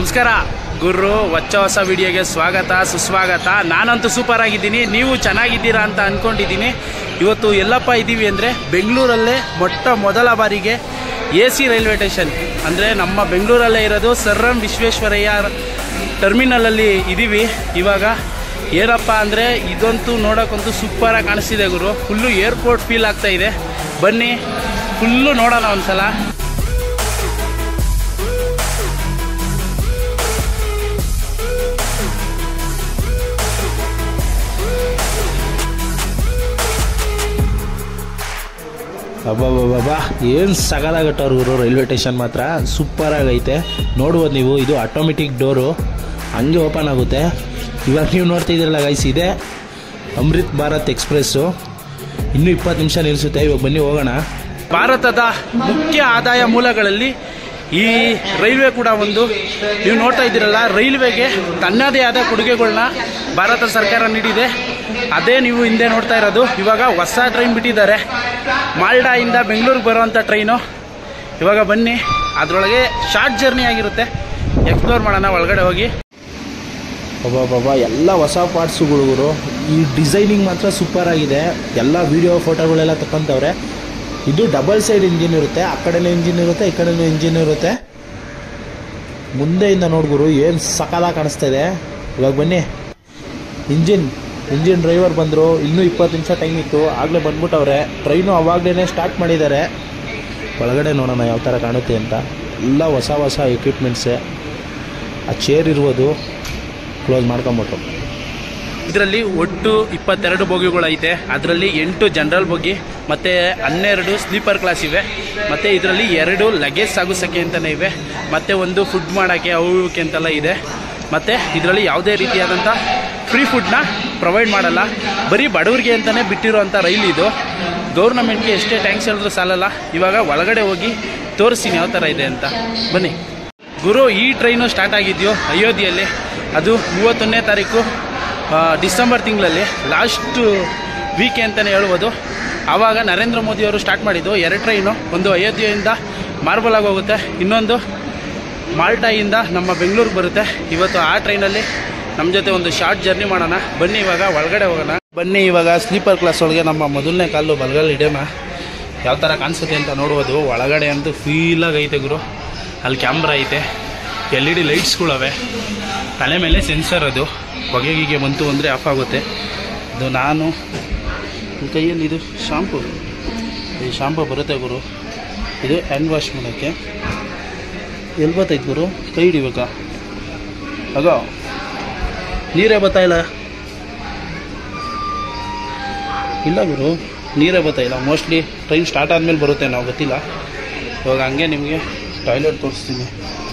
ನಮಸ್ಕಾರ ಗುರು ಹೊಚ್ಚ ಹೊಸ ವಿಡಿಯೋಗೆ ಸ್ವಾಗತ ಸುಸ್ವಾಗತ ನಾನಂತೂ ಸೂಪರ್ ಆಗಿದ್ದೀನಿ ನೀವು ಚೆನ್ನಾಗಿದ್ದೀರಾ ಅಂತ ಅಂದ್ಕೊಂಡಿದ್ದೀನಿ ಇವತ್ತು ಎಲ್ಲಪ್ಪ ಇದ್ದೀವಿ ಅಂದರೆ ಬೆಂಗಳೂರಲ್ಲೇ ಮೊಟ್ಟ ಮೊದಲ ಬಾರಿಗೆ ಎ ಸಿ ರೈಲ್ವೆ ಸ್ಟೇಷನ್ ಅಂದರೆ ನಮ್ಮ ಬೆಂಗಳೂರಲ್ಲೇ ಇರೋದು ಸರ್ ಎಂ ವಿಶ್ವೇಶ್ವರಯ್ಯ ಟರ್ಮಿನಲಲ್ಲಿ ಇದ್ದೀವಿ ಇವಾಗ ಏನಪ್ಪ ಅಂದರೆ ಇದಂತೂ ನೋಡೋಕ್ಕಂತೂ ಸೂಪರಾಗಿ ಕಾಣಿಸ್ತಿದೆ ಗುರು ಫುಲ್ಲು ಏರ್ಪೋರ್ಟ್ ಫೀಲ್ ಆಗ್ತಾ ಇದೆ ಬನ್ನಿ ಫುಲ್ಲು ನೋಡೋಣ ಒಂದ್ಸಲ ಅಬ್ಬಬ್ಬಬ್ಬಾ ಏನು ಸಗಲಾಗಟ್ಟವ್ರು ಗುರು ರೈಲ್ವೆ ಸ್ಟೇಷನ್ ಮಾತ್ರ ಸೂಪರ್ ಆಗೈತೆ ನೋಡ್ಬೋದು ನೀವು ಇದು ಆಟೋಮೆಟಿಕ್ ಡೋರು ಹಂಗೆ ಓಪನ್ ಆಗುತ್ತೆ ಇವಾಗ ನೀವು ನೋಡ್ತಿದ್ದೀರಲ್ಲ ಗೈಸ್ ಇದೆ ಅಮೃತ್ ಭಾರತ್ ಎಕ್ಸ್ಪ್ರೆಸ್ಸು ಇನ್ನೂ ಇಪ್ಪತ್ತು ನಿಮಿಷ ನಿಲ್ಲಿಸುತ್ತೆ ಇವಾಗ ಬನ್ನಿ ಹೋಗೋಣ ಭಾರತದ ಮುಖ್ಯ ಆದಾಯ ಮೂಲಗಳಲ್ಲಿ ಈ ರೈಲ್ವೆ ಕೂಡ ಒಂದು ನೀವು ನೋಡ್ತಾ ಇದ್ದೀರಲ್ಲ ರೈಲ್ವೆಗೆ ತನ್ನದೇ ಆದ ಕೊಡುಗೆಗಳನ್ನ ಭಾರತ ಸರ್ಕಾರ ನೀಡಿದೆ ಅದೇ ನೀವು ಹಿಂದೆ ನೋಡ್ತಾ ಇರೋದು ಇವಾಗ ಹೊಸ ಟ್ರೈನ್ ಬಿಟ್ಟಿದ್ದಾರೆ ಮಾಲ್ಡಾಯಿಂದ ಬೆಂಗಳೂರಿಗೆ ಬರುವಂಥ ಟ್ರೈನು ಇವಾಗ ಬನ್ನಿ ಅದರೊಳಗೆ ಶಾರ್ಟ್ ಜರ್ನಿ ಆಗಿರುತ್ತೆ ಎಕ್ಸ್ಪ್ಲೋರ್ ಮಾಡೋಣ ಒಳಗಡೆ ಹೋಗಿ ಒಬ್ಬೊಬ್ಬ ಎಲ್ಲ ಹೊಸ ಪಾರ್ಟ್ಸುಗಳು ಗುರು ಈ ಡಿಸೈನಿಂಗ್ ಮಾತ್ರ ಸೂಪರ್ ಆಗಿದೆ ಎಲ್ಲ ವಿಡಿಯೋ ಫೋಟೋಗಳೆಲ್ಲ ತಗೊಂತವ್ರೆ ಇದು ಡಬಲ್ ಸೈಡ್ ಇಂಜಿನ್ ಇರುತ್ತೆ ಆ ಕಡೆನೂ ಇಂಜಿನ್ ಇರುತ್ತೆ ಈ ಕಡೆನೂ ಇಂಜಿನ್ ಇರುತ್ತೆ ಮುಂದೆಯಿಂದ ನೋಡ್ಗುರು ಏನು ಸಕಾಲ ಕಾಣಿಸ್ತಾ ಇದೆ ಇವಾಗ ಬನ್ನಿ ಇಂಜಿನ್ ಇಂಜಿನ್ ಡ್ರೈವರ್ ಬಂದರು ಇನ್ನೂ ಇಪ್ಪತ್ತು ನಿಮಿಷ ಟೈಮ್ ಇತ್ತು ಆಗಲೇ ಬಂದ್ಬಿಟ್ಟವ್ರೆ ಟ್ರೈನು ಅವಾಗಲೇ ಸ್ಟಾರ್ಟ್ ಮಾಡಿದ್ದಾರೆ ಒಳಗಡೆ ನೋಡೋಣ ಯಾವ ಥರ ಕಾಣುತ್ತೆ ಅಂತ ಎಲ್ಲ ಹೊಸ ಹೊಸ ಎಕ್ವಿಪ್ಮೆಂಟ್ಸೇ ಆ ಚೇರ್ ಇರ್ಬೋದು ಕ್ಲೋಸ್ ಮಾಡ್ಕೊಂಬಿಟ್ರು ಇದರಲ್ಲಿ ಒಟ್ಟು ಇಪ್ಪತ್ತೆರಡು ಬೋಗಿಗಳೈತೆ ಅದರಲ್ಲಿ ಎಂಟು ಜನರಲ್ ಬೋಗಿ ಮತ್ತು ಹನ್ನೆರಡು ಸ್ಲೀಪರ್ ಕ್ಲಾಸ್ ಇವೆ ಮತ್ತು ಇದರಲ್ಲಿ ಎರಡು ಲಗೇಜ್ ಸಾಗಿಸೋಕ್ಕೆ ಅಂತಲೇ ಇವೆ ಮತ್ತು ಒಂದು ಫುಡ್ ಮಾಡೋಕ್ಕೆ ಅವು ಇವಕ್ಕೆ ಅಂತೆಲ್ಲ ಇದೆ ಮತ್ತು ಇದರಲ್ಲಿ ಯಾವುದೇ ರೀತಿಯಾದಂಥ ಫ್ರೀ ಫುಡ್ನ ಪ್ರೊವೈಡ್ ಮಾಡಲ್ಲ ಬರೀ ಬಡವರಿಗೆ ಅಂತಲೇ ಬಿಟ್ಟಿರೋವಂಥ ರೈಲ್ ಇದು ಗೌರ್ನಮೆಂಟ್ಗೆ ಎಷ್ಟೇ ಟ್ಯಾಂಕ್ಸ್ ಹೇಳಿದ್ರು ಸಾಲಲ್ಲ ಇವಾಗ ಒಳಗಡೆ ಹೋಗಿ ತೋರಿಸ್ತೀನಿ ಯಾವ ಥರ ಇದೆ ಅಂತ ಬನ್ನಿ ಗುರು ಈ ಟ್ರೈನು ಸ್ಟಾರ್ಟ್ ಆಗಿದೆಯೋ ಅಯೋಧ್ಯೆಯಲ್ಲಿ ಅದು ಮೂವತ್ತೊಂದನೇ ತಾರೀಕು ಆ, ಡಿಸೆಂಬರ್ ತಿಂಗಳಲ್ಲಿ ಲಾಸ್ಟ್ ವೀಕೆ ಅಂತಲೇ ಹೇಳ್ಬೋದು ಆವಾಗ ನರೇಂದ್ರ ಮೋದಿಯವರು ಸ್ಟಾರ್ಟ್ ಮಾಡಿದ್ದು ಎರಡು ಟ್ರೈನು ಒಂದು ಅಯೋಧ್ಯೆಯಿಂದ ಮಾರ್ಬಲ್ ಆಗಿ ಹೋಗುತ್ತೆ ಇನ್ನೊಂದು ಮಾಲ್ಟಾಯಿಂದ ನಮ್ಮ ಬೆಂಗಳೂರಿಗೆ ಬರುತ್ತೆ ಇವತ್ತು ಆ ಟ್ರೈನಲ್ಲಿ ನಮ್ಮ ಜೊತೆ ಒಂದು ಶಾರ್ಟ್ ಜರ್ನಿ ಮಾಡೋಣ ಬನ್ನಿ ಇವಾಗ ಒಳಗಡೆ ಹೋಗೋಣ ಬನ್ನಿ ಇವಾಗ ಸ್ಲೀಪರ್ ಕ್ಲಾಸ್ ಒಳಗೆ ನಮ್ಮ ಮೊದಲನೇ ಕಾಲು ಬಲಗಲ್ಲಿ ಇಡೋಣ ಯಾವ ಥರ ಕಾಣಿಸುತ್ತೆ ಅಂತ ನೋಡ್ಬೋದು ಒಳಗಡೆ ಅಂತೂ ಫೀಲಾಗಿ ಐತೆ ಗುರು ಅಲ್ಲಿ ಕ್ಯಾಮ್ರಾ ಐತೆ ಎಲ್ ಇ ಡಿ ಲೈಟ್ಸ್ಗಳವೆ ತಲೆ ಮೇಲೆ ಸೆನ್ಸರ್ ಅದು ಹೊಗೆ ಗಿಗೆ ಬಂತು ಅಂದರೆ ಆಫ್ ಆಗುತ್ತೆ ಇದು ನಾನು ಈ ಕೈಯಲ್ಲಿ ಇದು ಶಾಂಪು ಈ ಶಾಂಪು ಬರುತ್ತೆ ಗುರು ಇದು ಹ್ಯಾಂಡ್ ವಾಶ್ ಮಾಡೋಕ್ಕೆ ಎಲ್ಲಿ ಬತ್ತೈತೆ ಗುರು ಕೈ ಹಿಡಿಬೇಕಾ ಆಗ ನೀರೇ ಬರ್ತಾ ಇಲ್ಲ ಇಲ್ಲ ಗುರು ನೀರೇ ಬರ್ತಾ ಇಲ್ಲ ಮೋಸ್ಟ್ಲಿ ಟ್ರೈನ್ ಸ್ಟಾರ್ಟ್ ಆದಮೇಲೆ ಬರುತ್ತೆ ನಾವು ಗೊತ್ತಿಲ್ಲ ಇವಾಗ ಹಂಗೆ ನಿಮಗೆ ಟಾಯ್ಲೆಟ್ ತೋರಿಸ್ತೀನಿ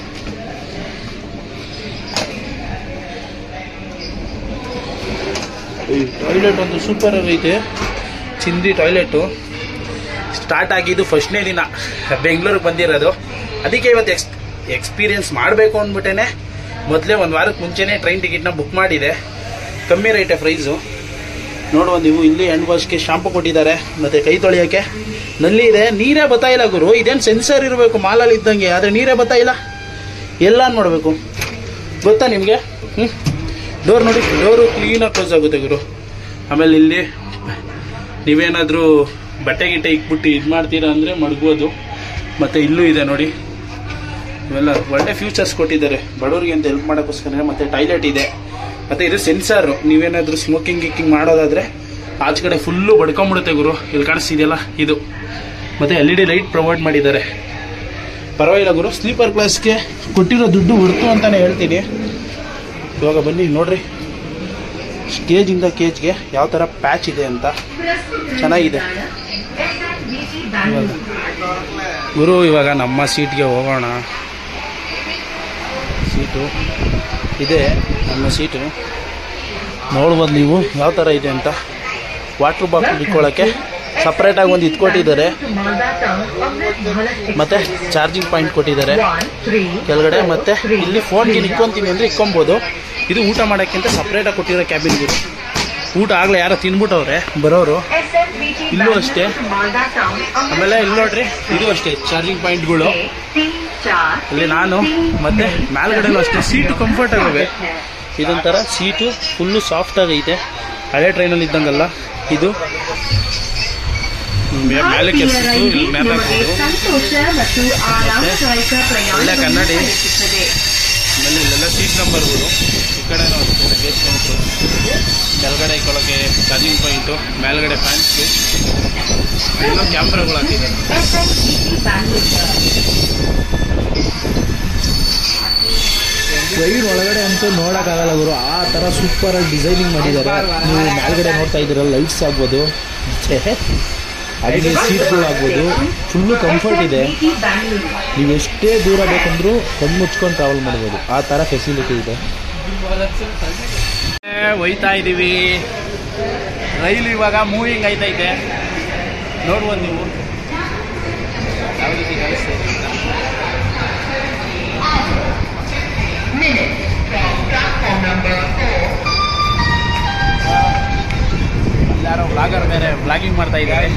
ಈ ಟಾಯ್ಲೆಟ್ ಒಂದು ಸೂಪರ್ ಐತೆ ಚಿಂದಿ ಟಾಯ್ಲೆಟು ಸ್ಟಾರ್ಟ್ ಆಗಿದ್ದು ಫಸ್ಟ್ನೇ ದಿನ ಬೆಂಗಳೂರಿಗೆ ಬಂದಿರೋದು ಅದಕ್ಕೆ ಇವತ್ತು ಎಕ್ಸ್ ಎಕ್ಸ್ಪೀರಿಯನ್ಸ್ ಮಾಡಬೇಕು ಅಂದ್ಬಿಟ್ಟೇ ಮೊದಲೇ ಒಂದು ವಾರಕ್ಕೆ ಮುಂಚೆನೇ ಟ್ರೈನ್ ಟಿಕೆಟ್ನ ಬುಕ್ ಮಾಡಿದೆ ಕಮ್ಮಿ ರೇಟೆ ಪ್ರೈಸು ನೋಡುವ ನೀವು ಇಲ್ಲಿ ಹ್ಯಾಂಡ್ ವಾಶ್ಗೆ ಶಾಂಪು ಕೊಟ್ಟಿದ್ದಾರೆ ಮತ್ತು ಕೈ ತೊಳೆಯೋಕ್ಕೆ ನಲ್ಲಿ ಇದೆ ನೀರೇ ಬರ್ತಾ ಇಲ್ಲ ಗುರು ಇದೇನು ಸೆನ್ಸರ್ ಇರಬೇಕು ಮಾಲಲ್ಲಿ ಇದ್ದಂಗೆ ಆದರೆ ನೀರೇ ಬರ್ತಾ ಇಲ್ಲ ಎಲ್ಲ ಮಾಡಬೇಕು ಗೊತ್ತಾ ನಿಮಗೆ ಹ್ಞೂ ಡೋರ್ ನೋಡಿ ಡೋರು ಕ್ಲೀನಾಗಿ ಕ್ಲೋಸ್ ಆಗುತ್ತೆ ಗುರು ಆಮೇಲೆ ಇಲ್ಲಿ ನೀವೇನಾದರೂ ಬಟ್ಟೆ ಗಿಟ್ಟೆ ಇಕ್ಬಿಟ್ಟು ಇದು ಮಾಡ್ತೀರಾ ಅಂದರೆ ಮಡಗ್ಬೋದು ಮತ್ತು ಇಲ್ಲೂ ಇದೆ ನೋಡಿ ಇವೆಲ್ಲ ಒಳ್ಳೆ ಫ್ಯೂಚರ್ಸ್ ಕೊಟ್ಟಿದ್ದಾರೆ ಬಡವರಿಗೆ ಅಂತ ಹೆಲ್ಪ್ ಮಾಡೋಕ್ಕೋಸ್ಕರ ಮತ್ತು ಟಾಯ್ಲೆಟ್ ಇದೆ ಮತ್ತು ಇದು ಸೆನ್ಸಾರು ನೀವೇನಾದರೂ ಸ್ಮೋಕಿಂಗ್ ಗಿಕ್ಕಿಂಗ್ ಮಾಡೋದಾದರೆ ಆಚೆ ಕಡೆ ಫುಲ್ಲು ಬಡ್ಕೊಂಬಿಡುತ್ತೆ ಗುರು ಇಲ್ಲಿ ಕಾಣಿಸ್ತಿದೆಯಲ್ಲ ಇದು ಮತ್ತು L E D light provide ಮಾಡಿದ್ದಾರೆ ಪರವಾಗಿಲ್ಲ ಗುರು ಸ್ಲೀಪರ್ ಕ್ಲಾಸ್ಗೆ ಕೊಟ್ಟಿರೋ ದುಡ್ಡು ಹೊರ್ತು ಅಂತಲೇ ಹೇಳ್ತೀನಿ ಇವಾಗ ಬನ್ನಿ ನೋಡ್ರಿ ಕೇಜಿಂದ ಕೇಜ್ಗೆ ಯಾವ ಥರ ಪ್ಯಾಚ್ ಇದೆ ಅಂತ ಚೆನ್ನಾಗಿದೆ ಇವಾಗ ಗುರು ಇವಾಗ ನಮ್ಮ ಸೀಟ್ಗೆ ಹೋಗೋಣ ಸೀಟು ಇದೆ ನಮ್ಮ ಸೀಟು ನೋಡ್ಬೋದು ನೀವು ಯಾವ ಥರ ಇದೆ ಅಂತ ವಾಟ್ರ್ ಬಾಕ್ಸ್ ಇಟ್ಕೊಳ್ಳೋಕ್ಕೆ ಸಪ್ರೇಟಾಗಿ ಒಂದು ಇಟ್ಕೊಟ್ಟಿದ್ದಾರೆ ಮತ್ತು ಚಾರ್ಜಿಂಗ್ ಪಾಯಿಂಟ್ ಕೊಟ್ಟಿದ್ದಾರೆ ಕೆಳಗಡೆ ಮತ್ತು ಇಲ್ಲಿ ಫೋನ್ಗೆ ಇಟ್ಕೊತೀನಿ ಅಂದರೆ ಇಕ್ಕೊಬೋದು ಇದು ಊಟ ಮಾಡೋಕ್ಕಿಂತ ಸಪ್ರೇಟಾಗಿ ಕೊಟ್ಟಿರೋ ಕ್ಯಾಬಿನ್ ಇದು ಊಟ ಆಗಲೇ ಯಾರೋ ತಿನ್ಬಿಟ್ಟವ್ರೆ ಬರೋರು ಇಲ್ಲೂ ಅಷ್ಟೇ ಆಮೇಲೆ ಇಲ್ಲಿ ನೋಡ್ರಿ ಇದು ಅಷ್ಟೇ ಚಾರ್ಜಿಂಗ್ ಪಾಯಿಂಟ್ಗಳು ಇಲ್ಲಿ ನಾನು ಮತ್ತೆ ಮೇಲ್ಗಡೆನೂ ಅಷ್ಟೇ ಸೀಟು ಕಂಫರ್ಟ್ ಆಗಿವೆ ಇದೊಂಥರ ಸೀಟು ಫುಲ್ಲು ಸಾಫ್ಟ್ ಆಗೈತೆ ಹಳೆ ಟ್ರೈನಲ್ಲಿ ಇದ್ದಂಗಲ್ಲ ಇದು ಮೇ- ಮೇಲೆ ಕೆರ್ಸಿತ್ತು ಇಲ್ಲಿ ಮೇಲೆ ಹಾಕ್ಬೋದು ಸಂತೋಷ ಮತ್ತು ಆರಾಮದಾಯಕ ಪ್ರಯಾಣ ಒಳ್ಳೆ ಕನ್ನಡಿ. ಆಮೇಲೆ ಇಲ್ಲೆಲ್ಲ ಸೀಟ್ ನಂಬರ್ಗಳು ಈ ಕಡೆನೂ ಅಷ್ಟೇ ಲಗೇಜ್ ಕೌಂಟು ಕೆಳಗಡೆ ಇಟ್ಕೊಳ್ಳೋಕೆ ಚಾರ್ಜಿಂಗ್ ಪಾಯಿಂಟು ಮೇಲ್ಗಡೆ ಫ್ಯಾನ್ಸು ಎಲ್ಲ ಕ್ಯಾಮ್ರಾಗಳು ಹಾಕಿದ್ದಾರೆ ಟ್ರೈನ್ ಒಳಗಡೆ ಅಂತೂ ನೋಡೋಕ್ಕಾಗಲ್ಲ ಗುರು ಆ ಥರ ಸೂಪರಾಗಿ ಡಿಸೈನಿಂಗ್ ಮಾಡಿದ್ದಾರೆ ನೀವು ಮೇಲ್ಗಡೆ ನೋಡ್ತಾ ಇದ್ದೀರ ಲೈಟ್ಸ್ ಆಗ್ಬೋದು ಛೆ, ಹಾಗೆ ಸೀಟ್ಗಳು ಆಗ್ಬೋದು ಫುಲ್ಲು ಕಂಫರ್ಟ್ ಇದೆ ನೀವು ಎಷ್ಟೇ ದೂರ ಬೇಕಂದ್ರೂ ಕಣ್ಣು ಮುಚ್ಕೊಂಡು ಟ್ರಾವೆಲ್ ಮಾಡ್ಬೋದು ಆ ಥರ ಫೆಸಿಲಿಟಿ ಇದೆ ಏ, ಒಯ್ತಾ ಇದ್ದೀವಿ ರೈಲು ಇವಾಗ ಮೂವಿಂಗ್ ಆಯ್ತೈತೆ ನೋಡ್ಬೋದು ನೀವು ಯಾವ ರೀತಿ ಕಾಣಿಸ್ತಾ ಇದೆ ಅಂತ. ಯಾರೋ ಬ್ಲಾಗರ್ ಬೇರೆ ಬ್ಲಾಗಿಂಗ್ ಮಾಡ್ತಾ ಇದ್ದಾರೆ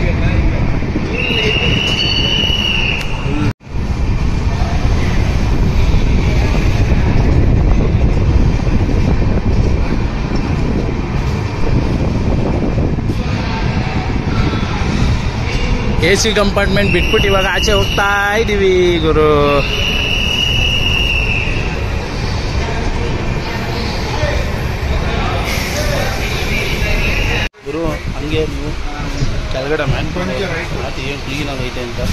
ಎ ಸಿ ಕಂಪಾರ್ಟ್ಮೆಂಟ್ ಬಿಟ್ಬಿಟ್ಟು ಇವಾಗ ಆಚೆ ಹೋಗ್ತಾ ಇದ್ದೀವಿ ಗುರು ಗುರು ಹಂಗೆ ನೀವು ಕೆಳಗಡೆ ಮ್ಯಾನ್ ಅದು ಏನು ಕ್ಲೀನ್ ಆಗೈತೆ ಅಂತ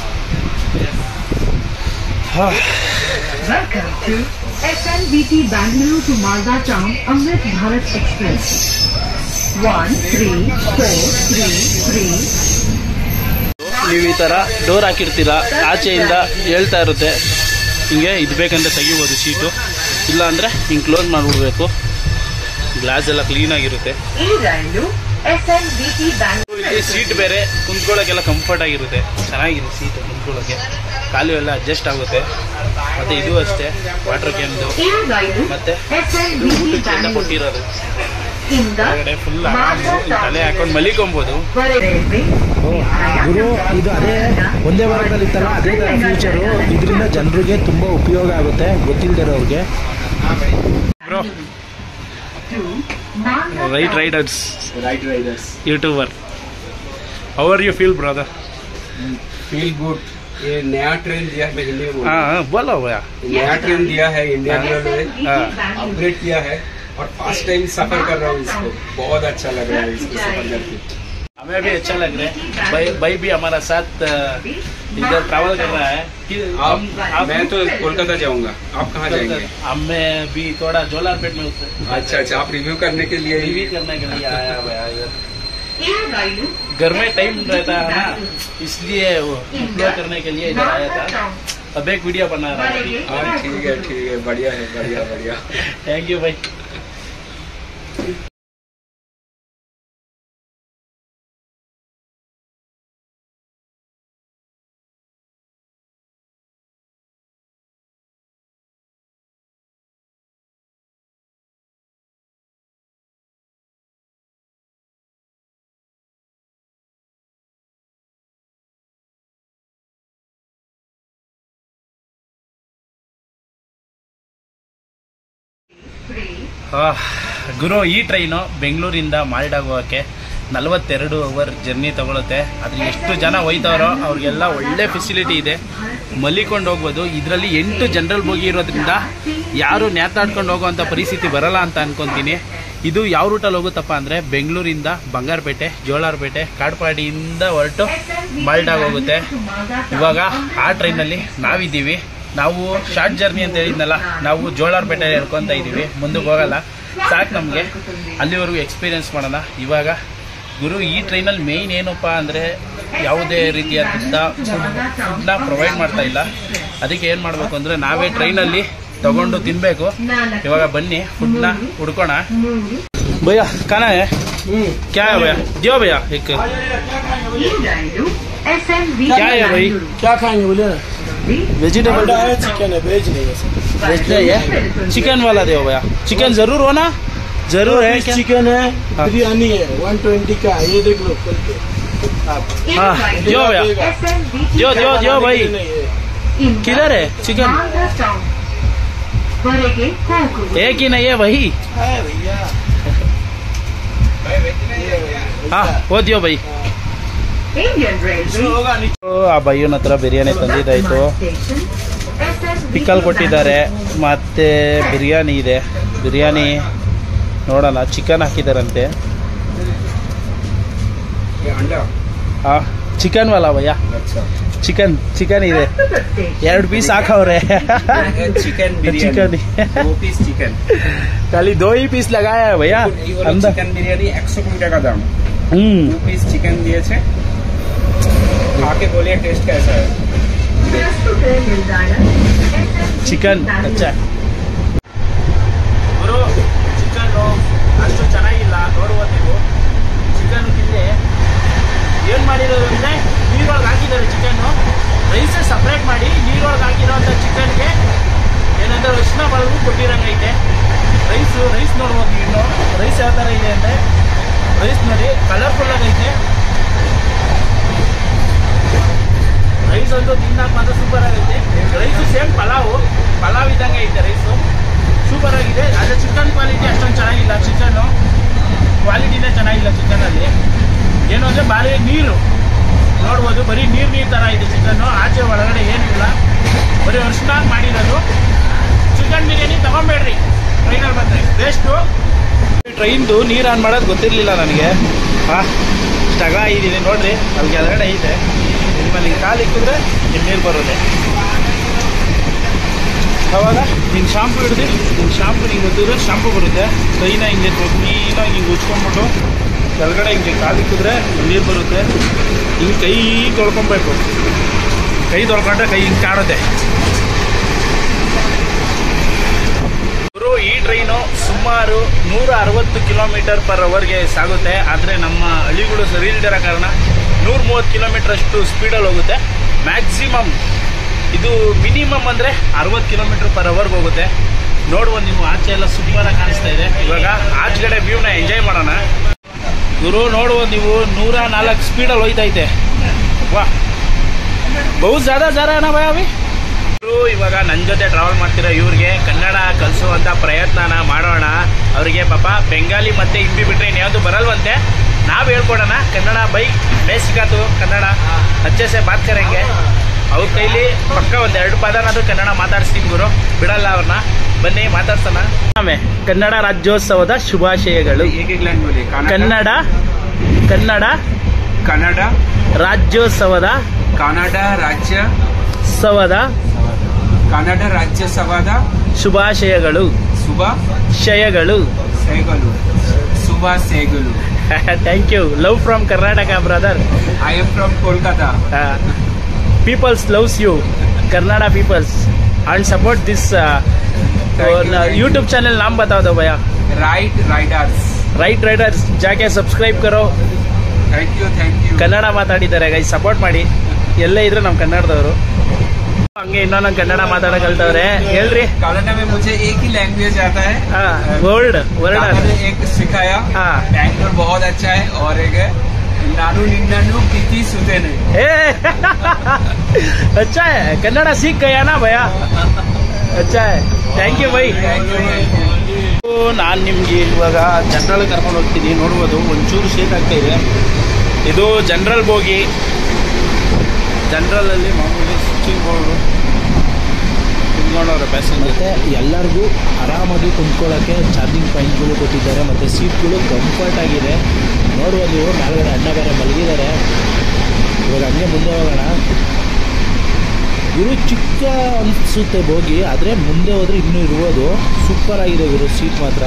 ಹಾ Welcome to SNBT Bangalore to Malda Town Amrit Bharat Express. One three four three three. ನೀವು ಈ ಥರ ಡೋರ್ ಹಾಕಿರ್ತೀರ ಆಚೆಯಿಂದ ಹೇಳ್ತಾ ಇರುತ್ತೆ ಹಿಂಗೆ ಇದು ಬೇಕಂದ್ರೆ ತೆಗಿಬೋದು ಸೀಟು ಇಲ್ಲ ಅಂದರೆ ಹಿಂಗೆ ಕ್ಲೋಸ್ ಮಾಡಿಬಿಡ್ಬೇಕು ಗ್ಲಾಸ್ ಎಲ್ಲ ಕ್ಲೀನಾಗಿರುತ್ತೆ ಈ ರೈಲು SNBT Bangalore ಇಲ್ಲಿ ಸೀಟ್ ಬೇರೆ ಕುಂತ್ಕೊಳ್ಳೋಕೆಲ್ಲ ಕಂಫರ್ಟ್ ಆಗಿರುತ್ತೆ ಚೆನ್ನಾಗಿದೆ ಸೀಟ್ ಕುಂತ್ಕೊಳ್ಳೋಕೆ ಕಾಲು ಎಲ್ಲ ಅಡ್ಜಸ್ಟ್ ಆಗುತ್ತೆ ಮತ್ತೆ ಇದು ಅಷ್ಟೇ ವಾಟರ್ ಕ್ಯಾನ್ದು ಈ ರೈಲು ಮತ್ತೆ SNBT ಊಟಕ್ಕೆಲ್ಲ Bangalore ಕೊಟ್ಟಿರೋದು ಇಂದ ಹೊರಗಡೆ ಫುಲ್ ಆರಾಮು ಇಲ್ಲಿ ತಲೆ ಹಾಕೊಂಡು ಮಲಿಕೊಬೋದು ರೈಲ್ವೆ ಗುರು ಇದು ಅದೇ ಒಂದೇ ವಾರದಲ್ಲಿ ಇತ್ತಲ್ಲ ಅದೇ ಥರ ಫ್ಯೂಚರು ಇದರಿಂದ ಜನರಿಗೆ ತುಂಬ ಉಪಯೋಗ ಆಗುತ್ತೆ ಗೊತ್ತಿಲ್ಲದಿರೋರಿಗೆ bro to Malda right riders right riders YouTuber ಅವರ್ you feel brother feel good ये नया ट्रेन दिया है मैं हिंदी में बोल रहा ಹಾಂ ಬೋಲೋ ಭಯ್ಯ हूँ। नया ट्रेन दिया है इंडिया में SNBT हाँ। Bangalore अपग्रेड किया है और फर्स्ट टाइम सफर कर रहा हूँ इसको बहुत अच्छा लग रहा है इसको सफर करके हमें भी अच्छा लग रहा है भाई भाई भी हमारा साथ अ, इधर ट्रैवल कर रहा है कि आप आप मैं तो कोलकाता जाऊंगा आप कहाँ जाएंगे हमें भी थोड़ा जोलारपेट में उतर अच्छा अच्छा आप रिव्यू करने के लिए टीवी करने के लिए आया भैया इधर ಈ ರೈಲು घर में टाइम रहता है ना इसलिए वो अपलोड करने के लिए इधर आया था अब एक वीडियो बना रहा है हाँ ठीक है ठीक है बढ़िया है बढ़िया बढ़िया थैंक यू भाई ಆಹ್, ಗುರು ಈ ಟ್ರೈನು ಬೆಂಗಳೂರಿಂದ ಮಾಲ್ಡಾಗ್ ಹೋಗೋಕ್ಕೆ ನಲವತ್ತೆರಡು ಅವರ್ ಜರ್ನಿ ತಗೊಳುತ್ತೆ ಆದ್ರೆ ಎಷ್ಟು ಜನ ಹೋಯ್ತವ್ರೋ ಅವ್ರಿಗೆಲ್ಲ ಒಳ್ಳೆ ಫೆಸಿಲಿಟಿ ಇದೆ ಮಲಿಕೊಂಡು ಹೋಗ್ಬೋದು ಇದರಲ್ಲಿ ಎಂಟು ಜನರಲ್ ಬೋಗಿ ಇರೋದ್ರಿಂದ ಯಾರು ನೇತಾಡ್ಕೊಂಡು ಹೋಗುವಂಥ ಪರಿಸ್ಥಿತಿ ಬರಲ್ಲ ಅಂತ ಅನ್ಕೊಂತೀನಿ ಇದು ಯಾವ ರೂಟಲ್ಲಿ ಹೋಗುತ್ತಪ್ಪ ಅಂದರೆ ಬೆಂಗಳೂರಿಂದ ಬಂಗಾರಪೇಟೆ ಜೋಳಾರಪೇಟೆ ಕಾಡ್ಪಾಡಿಯಿಂದ ಹೊರಟು ಮಾಲ್ಡಾಗ್ ಹೋಗುತ್ತೆ ಇವಾಗ ಆ ಟ್ರೈನಲ್ಲಿ ನಾವಿದ್ದೀವಿ ನಾವು ಶಾರ್ಟ್ ಜರ್ನಿ ಅಂತ ಹೇಳಿದ್ನಲ್ಲ ನಾವು ಜೋಳಾರ್ಪೇಟೆ ಹೇಳ್ಕೊತಾ ಇದ್ದೀವಿ ಮುಂದಕ್ಕೆ ಹೋಗಲ್ಲ ಸಾಕು ನಮಗೆ ಅಲ್ಲಿವರೆಗೂ ಎಕ್ಸ್ಪೀರಿಯನ್ಸ್ ಮಾಡೋಣ ಇವಾಗ ಗುರು ಈ ಟ್ರೈನಲ್ಲಿ ಮೇಯ್ನ್ ಏನಪ್ಪ ಅಂದರೆ ಯಾವುದೇ ರೀತಿಯಾದಂಥ ಫುಡ್ನ ಪ್ರೊವೈಡ್ ಮಾಡ್ತಾ ಇಲ್ಲ ಅದಕ್ಕೆ ಏನು ಮಾಡಬೇಕು ಅಂದರೆ ನಾವೇ ಟ್ರೈನಲ್ಲಿ ತಗೊಂಡು ತಿನ್ನಬೇಕು ಇವಾಗ ಬನ್ನಿ ಫುಡ್ನ ಹುಡ್ಕೋಣ ಭಯ್ಯ ಖಾನ ಹೇ ಕ್ಯಾ ಹೇ ಭಯ್ಯ ದಿಯೋ ಭಯ್ಯ ಏಕ್ ಈ ರೈಲು SNBT क्या है भाई? Bangalore क्या खाएंगे बोले वेजिटेबल है चिकन है वेज नहीं है वेज नहीं है चिकन वाला दो भैया चिकन जरूर हो ना जरूर है क्या चिकन है हाँ। बिरयानी है वन ट्वेंटी का है, ये देख लो खोल के ಈ हाँ, ರೈಲು जो भैया SNBT जो जो जो भाई नहीं है ಇಂದ किधर है चिकन ಮಾಲ್ದಾ ಟೌನ್ ವರೆಗೆ ಹೋಗು एक ही नहीं है वही हाँ वो दियो भाई ಇಂಡಿಯನ್ ರೈಲ್ವೆ ಆ ಬೈಯನ ಹತ್ರ ಬಿರಿಯಾನಿ ತಂದಿದ್ದಾಯ್ತು ಸ್ಟೇಷನ್ ಪಿಕಲ್ ಕೊಟ್ಟಿದ್ದಾರೆ ಮತ್ತೆ ಬಿರಿಯಾನಿ ಇದೆ ಬಿರಿಯಾನಿ ನೋಡೋಣ ಚಿಕನ್ ಹಾಕಿದಾರಂತೆ ये अंडा ಆ ಚಿಕನ್ ವಾಲ ಭಯ್ಯ अच्छा ಚಿಕನ್ ಚಿಕನ್ ಇದೆ ಎರಡು ಪೀಸ್ ಹಾಕವ್ರೆ चिकन चिकन। दो पीस चिकन ಖಾಲಿ ದೋ ही ಪೀಸ್ ಲಗಾಯ ಭಯ್ಯ এই হলো ಅಂದ চিকেন বিরিয়ানি একশো কুড়ি টাকা দাম ಹ್ಮ್ দু পিস চিকেন দিয়েছে খাকে বলিए টেস্ট कैसा है ಪ್ರಸ್ತುತ ನಿಲ್ದಾಣ ಚಿಕನ್ ಅಚ್ಚಾ ಗುರು ಚಿಕನ್ನು ಅಷ್ಟು ಚೆನ್ನಾಗಿಲ್ಲ ನೋಡುವ ನೀವು ಚಿಕನ್ ತಿಂದೆ ಏನು ಮಾಡಿರೋದು ಅಂದರೆ ನೀರೊಳಗೆ ಹಾಕಿದ್ದಾರೆ ಚಿಕನ್ನು ರೈಸ್ ಸಪ್ರೇಟ್ ಮಾಡಿ ನೀರೊಳಗೆ ಹಾಕಿರೋಂಥ ಚಿಕನ್ಗೆ ಏನಂದ್ರೆ ಅರಿಶಿನ ಬಳಗು ಕೊಟ್ಟಿರಂಗೈತೆ ರೈಸು ರೈಸ್ ನೋಡ್ಬೋದು ನೀವು ಇನ್ನು ರೈಸ್ ಯಾವ ಥರ ಇದೆ ಅಂದರೆ ರೈಸ್ ನೋಡಿ ಕಲರ್ಫುಲ್ ಆಗೈತೆ ರೈಸ್ ಅಂತೂ ತಿನ್ನಕ್ಕೆ ಮಾತ್ರ ಸೂಪರ್ ಆಗೈತೆ ರೈಸು ಸೇಮ್ ಪಲಾವು ಪಲಾವ್ ಇದ್ದಂಗೆ ಐತೆ ರೈಸು ಸೂಪರ್ ಆಗಿದೆ ಆದರೆ ಚಿಕನ್ ಕ್ವಾಲಿಟಿ ಅಷ್ಟೊಂದು ಚೆನ್ನಾಗಿಲ್ಲ ಚಿಕನ್ನು ಕ್ವಾಲಿಟಿನೇ ಚೆನ್ನಾಗಿಲ್ಲ ಚಿಕನಲ್ಲಿ ಏನು ಅಂದರೆ ಭಾರಿ ನೀರು ನೋಡ್ಬೋದು ಬರೀ ನೀರು ನೀರು ಥರ ಇದೆ ಚಿಕನ್ನು ಆಚೆ ಒಳಗಡೆ ಏನಿಲ್ಲ ಬರೀ ಅರಿಶಿನ ಮಾಡಿರೋದು ಚಿಕನ್ ಬಿರಿಯಾನಿ ತಗೊಂಬೇಡ್ರಿ ಟ್ರೈನಲ್ಲಿ ಬಂದರೆ ವೇಸ್ಟು ಟ್ರೈನ್ದು ನೀರು ಆನ್ ಮಾಡೋದು ಗೊತ್ತಿರಲಿಲ್ಲ ನನಗೆ ಹಾಂ ಸ್ಟಗ ಇದ್ದೀನಿ ನೋಡ್ರಿ ಅಲ್ಲಿ ಕೆಳಗಡೆ ಐತೆ ನಿಮ್ಮಲ್ಲಿ ಕಾಲು ಇಕ್ಕಿದ್ರೆ ನಿಮ್ಮ ನೀರು ಬರೋದೆ ಅವಾಗ ಹಿಂಗೆ ಶಾಂಪು ಹಿಡ್ದು ಹಿಂಗೆ ಶಾಂಪು ಹಿಂಗೆ ಗೊತ್ತಿದ್ರೆ ಶಾಂಪು ಬರುತ್ತೆ ಕೈನ ಹಿಂಗೆ ಕ್ಲೀನಾಗಿ ಹಿಂಗೆ ಉಚ್ಕೊಂಡ್ಬಿಟ್ಟು ಕೆಳಗಡೆ ಹಿಂಗೆ ಕಾಲು ಇಕ್ಕಿದ್ರೆ ನೀರು ಬರುತ್ತೆ ಹಿಂಗೆ ಕೈ ತೊಳ್ಕೊಬೇಕು ಕೈ ತೊಳ್ಕೊಂಡ್ರೆ ಕೈ ಹಿಂಗೆ ಕಾಣುತ್ತೆ ಗುರು ಈ ಟ್ರೈನು ಸುಮಾರು ನೂರ ಅರವತ್ತು ಕಿಲೋಮೀಟರ್ ಪರ್ ಅವರ್ಗೆ ಸಾಗುತ್ತೆ ಆದರೆ ನಮ್ಮ ಹಳ್ಳಿಗಳು ಸರಿ ಇಲ್ದಿರೋ ಕಾರಣ ನೂರ ಮೂವತ್ತು ಕಿಲೋಮೀಟರ್ ಅಷ್ಟು ಸ್ಪೀಡಲ್ಲಿ ಹೋಗುತ್ತೆ ಮ್ಯಾಕ್ಸಿಮಮ್ ಇದು ಮಿನಿಮಮ್ ಅಂದರೆ ಅರವತ್ತು ಕಿಲೋಮೀಟರ್ ಪರ್ ಅವರ್ಗೆ ಹೋಗುತ್ತೆ ನೋಡ್ಬೋದು ನೀವು ಆಚೆ ಎಲ್ಲ ಸೂಪರಾಗಿ ಕಾಣಿಸ್ತಾ ಇದೆ ಇವಾಗ ಆಚೆಗಡೆ ವ್ಯೂನ ಎಂಜಾಯ್ ಮಾಡೋಣ ಗುರು ನೋಡ್ಬೋದು ನೀವು ನೂರ ನಾಲ್ಕು ಸ್ಪೀಡಲ್ಲಿ ಹೋಯ್ತೈತೆ ವಾ ಬಹು ಜ್ಯಾದ ಜಾರ ನಾ ಭಯ ಅಭಿ ಇವ್ರು ಇವಾಗ ನನ್ನ ಜೊತೆ ಟ್ರಾವೆಲ್ ಮಾಡ್ತಿರೋ ಇವ್ರಿಗೆ ಕನ್ನಡ ಕಲಿಸುವಂತ ಪ್ರಯತ್ನನ ಮಾಡೋಣ ಅವರಿಗೆ ಪಾಪ ಬೆಂಗಾಲಿ ಮತ್ತೆ ಹಿಂದಿ ಬಿಟ್ರೆ ಇನ್ಯಾವುದು ಬರಲ್ವಂತೆ ನಾವು ಹೇಳ್ಕೊಡೋಣ ಕನ್ನಡ ಬೈ ಬೇಸಿಕಾತು ಕನ್ನಡ अच्छे से बात करेंगे ಅವ್ರ ಕೈಲಿ ಪಕ್ಕ ಒಂದ್ ಎರಡು ಪದನಾದ್ರೂ ಕನ್ನಡ ಮಾತಾಡಿಸ್ತೀನಿ ಗುರು ಬಿಡಲ್ಲ ಅವ್ರನ್ನ ಬನ್ನಿ ಮಾತಾಡ್ಸೋಣ ಆಮೇಲೆ ಕನ್ನಡ ರಾಜ್ಯೋತ್ಸವದ ಶುಭಾಶಯಗಳು एक एक लाइन बोलिए कनाडा ಕನ್ನಡ ಕನ್ನಡ कनाडा ರಾಜ್ಯೋತ್ಸವದ कनाडा राज्य ಸವದ कनाडा राज्य सवादा ಶುಭಾಶಯಗಳು सुबह ಶಯಗಳು सेगलू सुबह सेगलू thank you love from Karnataka brother I am from Kolkata peoples loves you Kannada peoples and support this you, thank you. YouTube channel नाम बता दो भैया राइट राइडर्स ರೈಟ್ ರೈಡರ್ಸ್ ಜಾಕೆ ಸಬ್ಸ್ಕ್ರೈಬ್ ಕರೋ thank you thank you Kannada ಮಾತಾಡಿದ್ದಾರೆ ಗೈ ಸಪೋರ್ಟ್ ಮಾಡಿ ಎಲ್ಲೇ ಇದ್ರು ನಮ್ಮ ಕನ್ನಡದವರು ಹಂಗೆ ಇನ್ನೊಂದು ಕನ್ನಡ ಮಾತಾಡೋ ಕಲ್ತವ್ರೆ ಹೇಳ್ರಿ कनाडा में मुझे एक ही लैंग्वेज आता है ವರ್ಡ್ ವರ್ಡ್ दादा ने एक सिखाया हाँ। बैंगलोर बहुत अच्छा है और एक है नानू निन्नानू प्रीति सुतेने ए अच्छा है कन्नड़ सीख गया ना भैया अच्छा है thank you bye thank you ನಾನು ನಿಮಗೆ ಇವಾಗ ಜನರಲ್ ಕರ್ಕೊಂಡು ಹೋಗ್ತೀನಿ ನೋಡ್ಬೋದು ಒಂಚೂರು ಶೇಕ್ ಆಗ್ತಾ ಇದೆ ಇದು ಜನರಲ್ ಬೋಗಿ ಜನರಲಲ್ಲಿ ಮಾಮೂಲಿ ಸ್ವಿಚಿಂಗ್ ಬೋರ್ಡು ಕುತ್ಕೊಂಡವ್ರೆ ಪ್ಯಾಸೆಂಜರ್ ಮತ್ತು ಎಲ್ಲರಿಗೂ ಆರಾಮಾಗಿ ಕುಂತ್ಕೊಳ್ಳೋಕ್ಕೆ ಚಾರ್ಜಿಂಗ್ ಪಾಯಿಂಟ್ಗಳು ಕೊಟ್ಟಿದ್ದಾರೆ ಮತ್ತು ಸೀಟ್ಗಳು ಕಂಫರ್ಟ್ ಆಗಿದೆ ನೋಡುವ ನೀವು ಮೇಲ್ಗಡೆ ಅಣ್ಣ ಬೇರೆ ಮಲಗಿದ್ದಾರೆ ಇವಾಗ ಹಂಗೆ ಮುಂದೆ ಹೋಗೋಣ ಗುರು ಚಿಕ್ಕ ಅನಿಸುತ್ತೆ ಬೋಗಿ ಆದರೆ ಮುಂದೆ ಹೋದರೆ ಇನ್ನೂ ಇರುವುದು ಸೂಪರ್ ಆಗಿದೆ ಗುರು ಸೀಟ್ ಮಾತ್ರ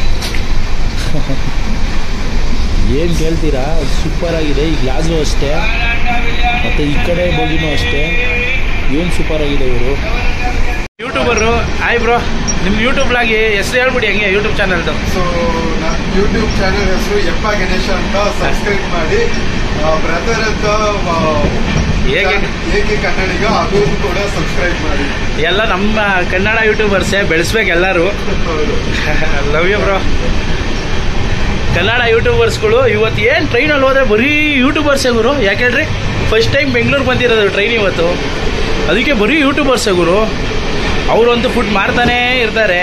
ಏನು ಕೇಳ್ತೀರಾ ಸೂಪರ್ ಆಗಿದೆ ಈ ಗ್ಲಾಸು ಅಷ್ಟೇ ಮತ್ತು ಈ ಕಡೆ ಬೋಗಿನೂ ಅಷ್ಟೇ ಏನು ಸೂಪರ್ ಆಗಿದೆ ಇವರು ಯೂಟ್ಯೂಬರು ಹಾಯ್ ಬ್ರೋ ನಿಮ್ಮ ಯೂಟ್ಯೂಬ್ ಲಾಗಿ ಹೆಸರು ಹೇಳ್ಬಿಡಿ ಹಂಗೆ ಯೂಟ್ಯೂಬ್ ಚಾನಲ್ದು ಸೊ ಯೂಟ್ಯೂಬ್ ಚಾನಲ್ ಹೆಸರು ಯಪ್ಪ ಗಣೇಶ ಅಂತ ಸಬ್ಸ್ಕ್ರೈಬ್ ಮಾಡಿ ಬ್ರದರ್ ಅಂತ ಆ, ಹೇಗೆ? ಹೇಗೆ ಕನ್ನಡಿಗ ಅದು ಕೂಡ ಸಬ್ಸ್ಕ್ರೈಬ್ ಮಾಡಿ ಎಲ್ಲ ನಮ್ಮ ಕನ್ನಡ ಯೂಟ್ಯೂಬರ್ಸೇ ಬೆಳೆಸ್ಬೇಕು ಎಲ್ಲರೂ ಲವ್ ಯು ಬ್ರೋ ಕನ್ನಡ ಯೂಟ್ಯೂಬರ್ಸ್ಗಳು ಇವತ್ತು ಏನು ಟ್ರೈನಲ್ಲಿ ಹೋದ್ರೆ ಬರೀ ಯೂಟ್ಯೂಬರ್ಸೇ ಗುರು ಯಾಕೆ ಹೇಳ್ರಿ ಫಸ್ಟ್ ಟೈಮ್ ಬೆಂಗಳೂರು ಬಂದಿರೋದು ಟ್ರೈನ್ ಇವತ್ತು ಅದಕ್ಕೆ ಬರೀ ಯೂಟ್ಯೂಬರ್ಸೇ ಗುರು ಅವರಂತೂ ಫುಡ್ ಮಾಡ್ತಾನೇ ಇರ್ತಾರೆ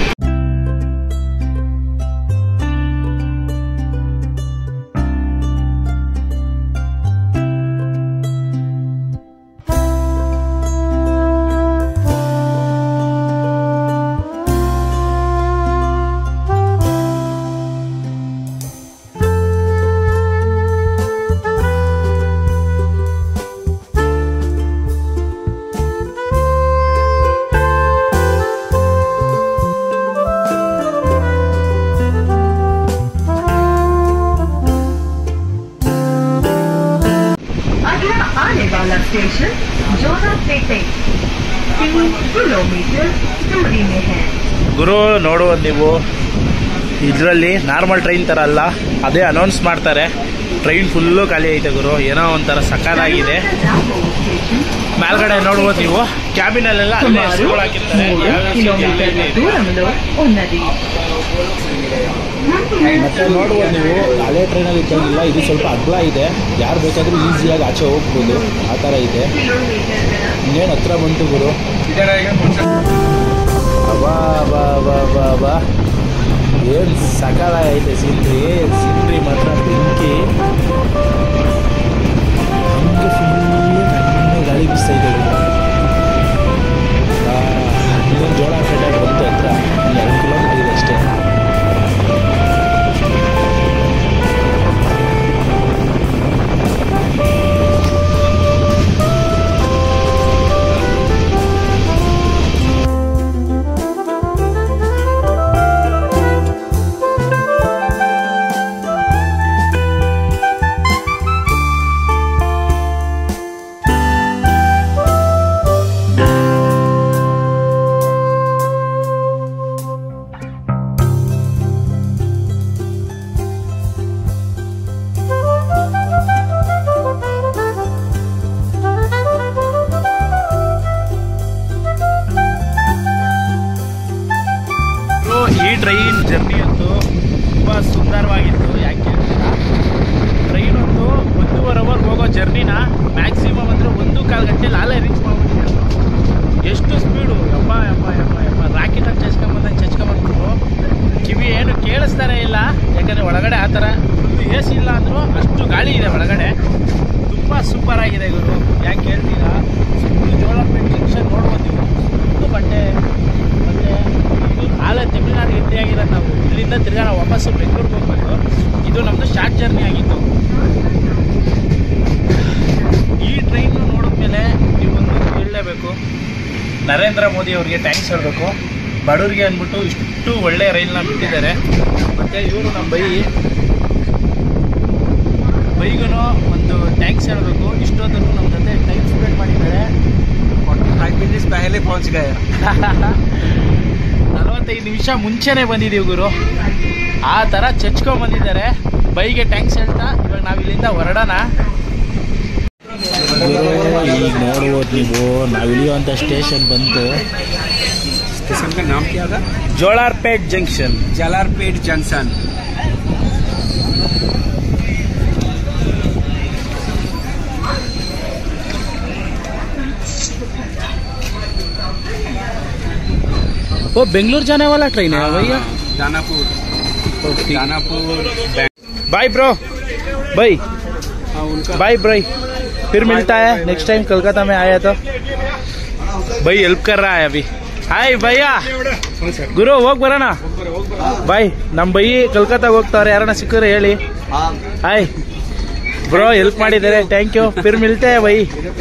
अगला आने वाला स्टेशन जोधा पेटे तीन किलोमीटर दूरी में है ಗುರು ನೋಡುವುದು ನೀವು ಇದರಲ್ಲಿ ನಾರ್ಮಲ್ ಟ್ರೈನ್ ಥರ ಅಲ್ಲ ಅದೇ ಅನೌನ್ಸ್ ಮಾಡ್ತಾರೆ ಟ್ರೈನ್ ಫುಲ್ಲು ಖಾಲಿ ಐತೆ ಗುರು ಏನೋ ಒಂಥರ ಸಕ್ಕತ್ತಾಗಿದೆ ಮೇಲ್ಗಡೆ ನೋಡ್ಬೋದು ನೀವು ಕ್ಯಾಬಿನಲ್ಲೆಲ್ಲ ಅಲ್ಲೇ ಸುಮಾರು ಹೆಸರುಗಳು ಹಾಕಿರ್ತಾರೆ ಮೂರು ಯಾವ್ಯಾವ seat ಕಿಲೋಮೀಟರ್ ಎಲ್ಲೆಲ್ಲಿ ಇದೆ. ದೂರಂలో ఉన్నది ಮತ್ತೆ ನೋಡ್ಬೋದು ನೀವು ಹಳೆ ಟ್ರೈನಲ್ಲಿ ಇದ್ದಂಗಿಲ್ಲ ಇದು ಸ್ವಲ್ಪ ಅಗ್ಲ ಇದೆ ಯಾರು ಬೇಕಾದರೂ ಈಸಿಯಾಗಿ ಆಚೆ ಹೋಗ್ಬೋದು ಆ ಥರ ಇದೆ ಇನ್ನೇನು ಹತ್ರ ಬಂತು ಗುರು इधर आएगा कौन सा ಅಬಾ ಬಾ ಬಾ ಬಾ ಬಾ ಏನು ಸಕಾಲ ಐತೆ ಸೀನ್ರಿ ಸೀನ್ರಿ ಮಾತ್ರ ಬೆಂಕಿ ಹಂಗೆ ಫುಲ್ ತಣ್ಣಗೆ ಗಾಳಿ ಬೀಸ್ತಾ ಇದೆ ಗುರು. ಆ, ಇನ್ನೊಂದು ಜೋಳ ಪೇಟೆ ಬಂತು ಹತ್ರ ಇನ್ನು ಎರಡು ಕಿಲೋಮೀಟರ್ ಇದೆ ಅಷ್ಟೇ ಗುರು, ಈ ಟ್ರೈನ್ ಜರ್ನಿ ಅಂತೂ ತುಂಬ ಸುಂದರವಾಗಿತ್ತು ಯಾಕೆ ಟ್ರೈನ್ ಒಂದು ಒಂದೂವರೆ ಅವರ್ ಹೋಗೋ ಜರ್ನಿನ ಮ್ಯಾಕ್ಸಿಮಮ್ ಅಂದರೆ ಒಂದು ಕಾಲು ಗಂಟೆಲಿ ಅಲ್ಲೇ ರೀಚ್ ಮಾಡ್ಬಿಟ್ಟಿದೆ ಎಷ್ಟು ಸ್ಪೀಡು ಯಪ್ಪ ಯಪ್ಪ ಯಪ್ಪ ಯಪ್ಪ ರಾಕೆಟಲ್ಲಿ ಚಚ್ಕೊಂಬಂದಂಗೆ ಚಚ್ಕೊಂಬಂದ್ಬಿಟ್ಟು ಕಿವಿ ಏನು ಕೇಳಿಸ್ತಾನೆ ಇಲ್ಲ ಯಾಕಂದರೆ ಒಳಗಡೆ ಆ ಥರ ಫುಲ್ ಎ ಸಿ ಇಲ್ಲ ಅಂದರೂ ಅಷ್ಟು ಗಾಳಿ ಇದೆ ಒಳಗಡೆ ತುಂಬ ಸೂಪರ್ ಆಗಿದೆ ಗುರು ಯಾಕೆ ಹೇಳ್ತೀರಾ ಸುತ್ತು ಜೋಳಪೇಟೆ ಜಂಕ್ಷನ್ ನೋಡ್ಬೋದು ನೀವು ಸುತ್ತು ಬಟ್ಟೆ ಮತ್ತು ಇದು ಆಲೆ ತಮಿಳ್ನಾಡು ಎಂಟ್ರಿ ಆಗಿರೋದು ನಾವು ಇಲ್ಲಿಂದ ತಿರ್ಗಾ ನಾವು ವಾಪಸ್ಸು ಬೆಂಗಳೂರಿಗೆ ಹೋಗ್ಬೇಕು ಇದು ನಮ್ಮದು ಶಾರ್ಟ್ ಜರ್ನಿ ಆಗಿತ್ತು ಈ ಟ್ರೈನ್ ನೋಡಿದ್ಮೇಲೆ ನೀವೊಂದು ಹೇಳಲೇಬೇಕು ನರೇಂದ್ರ ಮೋದಿ ಅವರಿಗೆ ಥ್ಯಾಂಕ್ಸ್ ಹೇಳಬೇಕು ಬಡವರಿಗೆ ಅಂದ್ಬಿಟ್ಟು ಇಷ್ಟು ಒಳ್ಳೆ ರೈಲ್ನ ಬಿಟ್ಟಿದ್ದಾರೆ ಮತ್ತು ಇವರು ನಮ್ಮ ಬೈ ಬೈಗೂ ಒಂದು ಥ್ಯಾಂಕ್ಸ್ ಹೇಳಬೇಕು ಇಷ್ಟೊತ್ತರೂ ನಮ್ಮ ಜೊತೆ ಟೈಮ್ ಸ್ಪೆಂಡ್ ಮಾಡಿದ್ದಾರೆ फाइव मिनट्स पहले पहुंच गए ನಲವತ್ತೈದು ನಿಮಿಷ ಮುಂಚೆನೆ ಬಂದಿದ್ದೀವಿ ಗುರು ಆ ಥರ ಚಚ್ಕೊಂಡ್ ಬಂದಿದ್ದಾರೆ ಬೈಗೆ ಟ್ಯಾಂಕ್ಸ್ ಹೇಳ್ತಾ ಇವಾಗ ನಾವು ಇಲ್ಲಿಂದ ಹೊರಡೋಣ ಗುರು ಈಗ ನೋಡ್ಬೋದು ನೀವು ನಾವು ಇಳಿಯುವಂಥ ಸ್ಟೇಷನ್ ಬಂತು स्टेशन का नाम क्या था ಜೋಳಾರ್ಪೇಟ್ ಜಂಕ್ಷನ್ जलारपेट जंक्शन वो बेंगलोर जाने वाला ट्रेन है भैया दानापुर दानापुर बैंक बाय ब्रो भाई हाँ उनका बाय ब्रो फिर मिलता है नेक्स्ट टाइम कोलकाता में आया तो भाई हेल्प कर रहा है अभी ಹಾಯ್ ಭಯ್ಯ ಗುರು ಹೋಗ್ ಬರೋಣ ಬಾಯ್ ನಮ್ಮ ಬೈ ಕಲ್ಕತ್ತಾಗ ಹೋಗ್ತಾವ್ರೆ ಯಾರನ್ನ ಸಿಕ್ಕಿದ್ರೆ ಹೇಳಿ ಹಾಯ್ ಬ್ರೋ ಹೆಲ್ಪ್ ಮಾಡಿದ್ದಾರೆ ಥ್ಯಾಂಕ್ ಯು ಫಿರ್ ಮಿಲ್ತೆ ಬೈ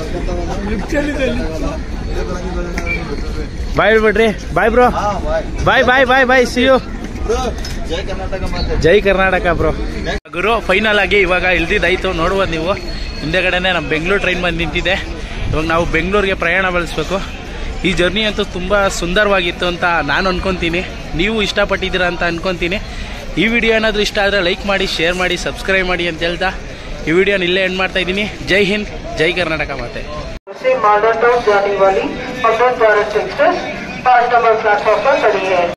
ಬಾಯ್ ಬಿಡ್ರಿ bye bro bye bye bye bye see you ಜೈ ಕರ್ನಾಟಕ ಬ್ರೋ ಗುರು ಫೈನಲ್ ಆಗಿ ಇವಾಗ ಇಳ್ದಿದ್ದಾಯ್ತು ನೋಡ್ಬೋದು ನೀವು ಹಿಂದೆಗಡೆನೆ ನಮ್ಮ ಬೆಂಗಳೂರು ಟ್ರೈನ್ ಬಂದು ನಿಂತಿದೆ ಇವಾಗ ನಾವು ಬೆಂಗಳೂರಿಗೆ ಪ್ರಯಾಣ ಬೆಳೆಸ್ಬೇಕು ಈ ಜರ್ನಿ ಅಂತೂ ತುಂಬ ಸುಂದರವಾಗಿತ್ತು ಅಂತ ನಾನು ಅನ್ಕೊಂತೀನಿ ನೀವು ಇಷ್ಟಪಟ್ಟಿದ್ದೀರಾ ಅಂತ ಅನ್ಕೊಂತೀನಿ ಈ ವಿಡಿಯೋ ಏನಾದರೂ ಇಷ್ಟ ಆದರೆ ಲೈಕ್ ಮಾಡಿ ಶೇರ್ ಮಾಡಿ ಸಬ್ಸ್ಕ್ರೈಬ್ ಮಾಡಿ ಅಂತ ಹೇಳ್ತಾ ಈ ವಿಡಿಯೋನ ಇಲ್ಲೇ ಎಂಡ್ ಮಾಡ್ತಾ ಇದ್ದೀನಿ ಜೈ ಹಿಂದ್ ಜೈ ಕರ್ನಾಟಕ ಮಾತೆ से मालदा टाउन जाने वाली अमृत भारत एक्सप्रेस पाँच नंबर प्लेटफॉर्म पर खड़ी है